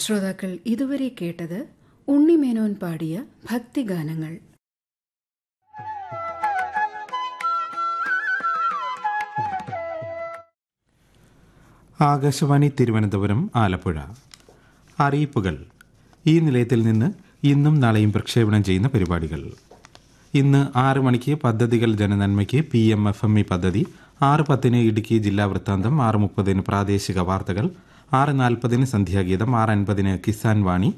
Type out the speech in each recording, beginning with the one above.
ശ്രോതാക്കൾ ഇതുവരെ കേട്ടത് ഉണ്ണിമേനോൻ പാടിയ ഭക്തിഗാനങ്ങൾ ആകാശവാണി തിരുവനന്തപുരം ആലപ്പുഴ അറിയിപ്പുകൾ ഈ നിലയത്തിൽ നിന്ന് ഇന്നും നാളെയും പ്രക്ഷേപണം ചെയ്യുന്ന പരിപാടികൾ ഇന്ന് ആറ് മണിക്ക് പദ്ധതികൾ ജനനന്മയ്ക്ക് P M F M E പദ്ധതി ആറ് പത്തിന് ഇടുക്കി ജില്ലാ വൃത്താന്തം ആറ് മുപ്പതിന് പ്രാദേശിക വാർത്തകൾ ആറ് നാൽപ്പതിന് സന്ധ്യാഗീതം ആറ് അൻപതിന് കിസാൻ വാണി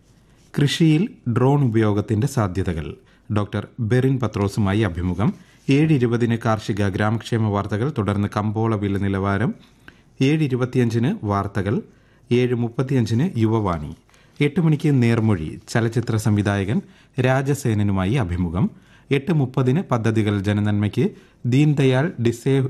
കൃഷിയിൽ ഡ്രോൺ ഉപയോഗത്തിന്റെ സാധ്യതകൾ ഡോക്ടർ ബെറിൻ പത്രോസുമായി അഭിമുഖം ഏഴ് ഇരുപതിന് കാർഷിക ഗ്രാമക്ഷേമ വാർത്തകൾ തുടർന്ന് കമ്പോള വില നിലവാരം ഏഴ് ഇരുപത്തിയഞ്ചിന് വാർത്തകൾ ഏഴ് മുപ്പത്തിയഞ്ചിന് യുവവാണി എട്ട് മണിക്ക് നേർമൊഴി ചലച്ചിത്ര സംവിധായകൻ രാജസേനനുമായി അഭിമുഖം എട്ട് മുപ്പതിന് പദ്ധതികൾ ജനനന്മയ്ക്ക് ദീൻദയാൽ ഡിസേബ്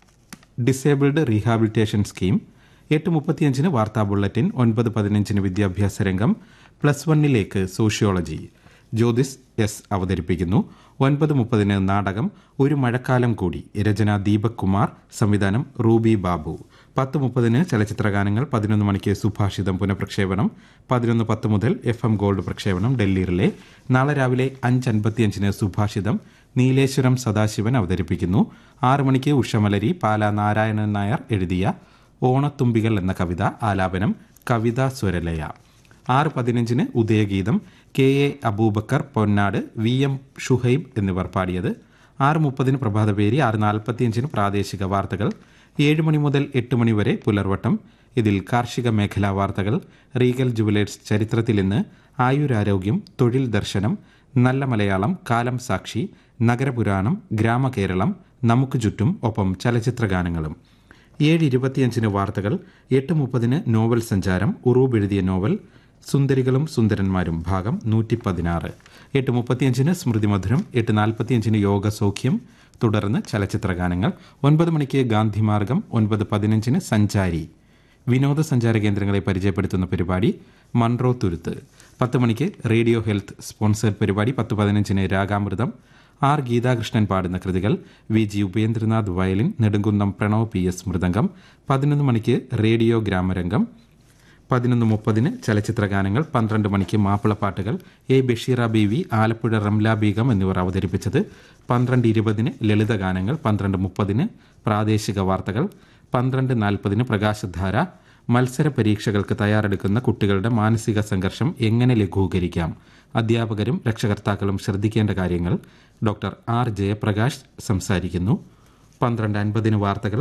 ഡിസേബിൾഡ് റീഹാബിലിറ്റേഷൻ സ്കീം എട്ട് മുപ്പത്തിയഞ്ചിന് വാർത്താ ബുള്ളറ്റിൻ ഒൻപത് പതിനഞ്ചിന് വിദ്യാഭ്യാസ രംഗം പ്ലസ് വണ്ണിലേക്ക് സോഷ്യോളജി ജ്യോതിസ് എസ് അവതരിപ്പിക്കുന്നു ഒൻപത് മുപ്പതിന് നാടകം ഒരു മഴക്കാലം കൂടി രചന ദീപക് കുമാർ സംവിധാനം റൂബി ബാബു പത്ത് മുപ്പതിന് ചലച്ചിത്രഗാനങ്ങൾ പതിനൊന്ന് മണിക്ക് സുഭാഷിതം പുനഃപ്രക്ഷേപണം പതിനൊന്ന് പത്ത് മുതൽ എഫ് എം ഗോൾഡ് പ്രക്ഷേപണം ഡൽഹിയിലെ നാളെ രാവിലെ അഞ്ച് അൻപത്തിയഞ്ചിന് സുഭാഷിതം നീലേശ്വരം സദാശിവൻ അവതരിപ്പിക്കുന്നു ആറ് മണിക്ക് ഉഷമലരി പാല നാരായണൻ നായർ എഴുതിയ ഓണത്തുമ്പികൾ എന്ന കവിത ആലാപനം കവിത സ്വരലയ ആറ് പതിനഞ്ചിന് ഉദയഗീതം K A Aboobacker Ponnad V M Shuhaib എന്നിവർ പാടിയത് ആറ് മുപ്പതിന് പ്രഭാതപേരി ആറ് നാൽപ്പത്തിയഞ്ചിന് പ്രാദേശിക വാർത്തകൾ ഏഴ് മണി മുതൽ എട്ട് മണി വരെ പുലർവട്ടം ഇതിൽ കാർഷിക മേഖലാ വാർത്തകൾ റീഗൽ ജുവലേഴ്സ് ചരിത്രത്തിൽ ഇന്ന് ആയുരാരോഗ്യം തൊഴിൽ ദർശനം നല്ല മലയാളം കാലം സാക്ഷി നഗരപുരാണം ഗ്രാമകേരളം നമുക്ക് ചുറ്റും ഒപ്പം ചലച്ചിത്ര ഗാനങ്ങളും ഏഴ് ഇരുപത്തിയഞ്ചിന് വാർത്തകൾ എട്ട് മുപ്പതിന് നോവൽ സഞ്ചാരം ഉറൂബ് എഴുതിയ നോവൽ സുന്ദരികളും സുന്ദരന്മാരും ഭാഗം നൂറ്റി പതിനാറ് എട്ട് മുപ്പത്തിയഞ്ചിന് സ്മൃതി മധുരം എട്ട് നാൽപ്പത്തിയഞ്ചിന് യോഗ സൗഖ്യം തുടർന്ന് ചലച്ചിത്ര ഗാനങ്ങൾ ഒൻപത് മണിക്ക് ഗാന്ധിമാർഗം ഒൻപത് പതിനഞ്ചിന് സഞ്ചാരി വിനോദസഞ്ചാര കേന്ദ്രങ്ങളെ പരിചയപ്പെടുത്തുന്ന പരിപാടി മൺറോ തുരുത്ത് പത്ത് മണിക്ക് റേഡിയോ ഹെൽത്ത് സ്പോൺസേഡ് പരിപാടി പത്ത് പതിനഞ്ചിന് രാഗാമൃതം ആർ ഗീതാകൃഷ്ണൻ പാടുന്ന കൃതികൾ V G Upendranath violin Nedumkunnam Pranav P S mridangam പതിനൊന്ന് മണിക്ക് റേഡിയോ ഗ്രാമരംഗം പതിനൊന്ന് മുപ്പതിന് ചലച്ചിത്ര ഗാനങ്ങൾ പന്ത്രണ്ട് മണിക്ക് മാപ്പിളപ്പാട്ടുകൾ എ ബഷീറ ബീവി ആലപ്പുഴ റംല ബീഗം എന്നിവർ അവതരിപ്പിച്ചത് പന്ത്രണ്ട് ഇരുപതിന് ലളിത ഗാനങ്ങൾ പന്ത്രണ്ട് മുപ്പതിന് പ്രാദേശിക വാർത്തകൾ പന്ത്രണ്ട് നാൽപ്പതിന് പ്രകാശധാര മത്സര പരീക്ഷകൾക്ക് തയ്യാറെടുക്കുന്ന കുട്ടികളുടെ മാനസിക സംഘർഷം എങ്ങനെ ലഘൂകരിക്കാം അധ്യാപകരും രക്ഷകർത്താക്കളും ശ്രദ്ധിക്കേണ്ട കാര്യങ്ങൾ ഡോക്ടർ ആർ ജയപ്രകാശ് സംസാരിക്കുന്നു പന്ത്രണ്ട് അൻപതിന് വാർത്തകൾ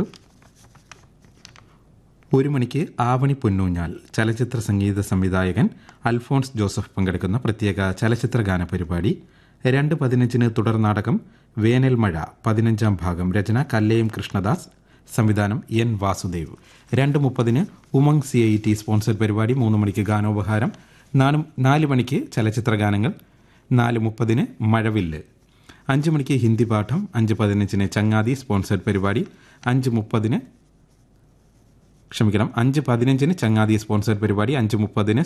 ഒരു മണിക്ക് ആവണി പൊന്നൂഞ്ഞാൽ ചലച്ചിത്ര സംഗീത സംവിധായകൻ അൽഫോൺസ് ജോസഫ് പങ്കെടുക്കുന്ന പ്രത്യേക ചലച്ചിത്ര ഗാന പരിപാടി രണ്ട് പതിനഞ്ചിന് തുടർ നാടകം വേനൽ മഴ പതിനഞ്ചാം ഭാഗം രചന കല്ലയം കൃഷ്ണദാസ് സംവിധാനം എൻ വാസുദേവ് രണ്ട് മുപ്പതിന് Umang C I T sponsor പരിപാടി മൂന്ന് മണിക്ക് ഗാനോപഹാരം നാല് നാല് മണിക്ക് ചലച്ചിത്ര ഗാനങ്ങൾ നാല് മുപ്പതിന് മഴവില്ല് അഞ്ച് മണിക്ക് ഹിന്ദി പാഠം അഞ്ച് പതിനഞ്ചിന് ചങ്ങാതി സ്പോൺസർഡ് പരിപാടി അഞ്ച് മുപ്പതിന് ക്ഷമിക്കണം അഞ്ച് പതിനഞ്ചിന് ചങ്ങാതി സ്പോൺസർഡ് പരിപാടി അഞ്ച് മുപ്പതിന്